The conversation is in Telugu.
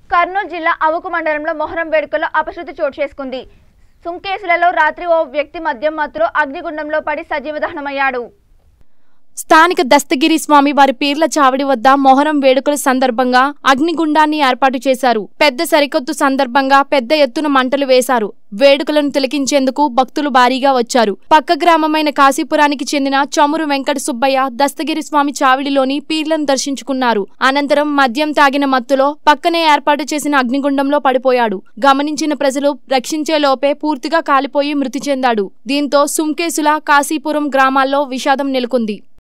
కర్నూలు జిల్లా అవుకు మండలంలో మొహరం వేడుకల్లో అపశృతి చోటు చేసుకుంది సుంకేసులలో రాత్రి ఓ వ్యక్తి మద్యం మత్తులో అగ్నిగుండంలో పడి సజీవ దహనమయ్యాడు స్థానిక దస్తగిరి స్వామి వారి పీర్ల చావడి వద్ద మొహరం వేడుకల సందర్భంగా అగ్నిగుండాన్ని ఏర్పాటు చేశారు పెద్ద సరికొత్తు సందర్భంగా పెద్ద ఎత్తున మంటలు వేశారు వేడుకలను తిలకించేందుకు భక్తులు భారీగా వచ్చారు పక్క గ్రామమైన కాశీపురానికి చెందిన చమురు వెంకట సుబ్బయ్య దస్తగిరి స్వామి చావిడిలోని పీర్లను దర్శించుకున్నారు అనంతరం మద్యం తాగిన మత్తులో పక్కనే ఏర్పాటు చేసిన అగ్నిగుండంలో పడిపోయాడు గమనించిన ప్రజలు రక్షించే లోపే పూర్తిగా కాలిపోయి మృతి చెందాడు దీంతో సుంకేసుల కాశీపురం గ్రామాల్లో విషాదం నెలకొంది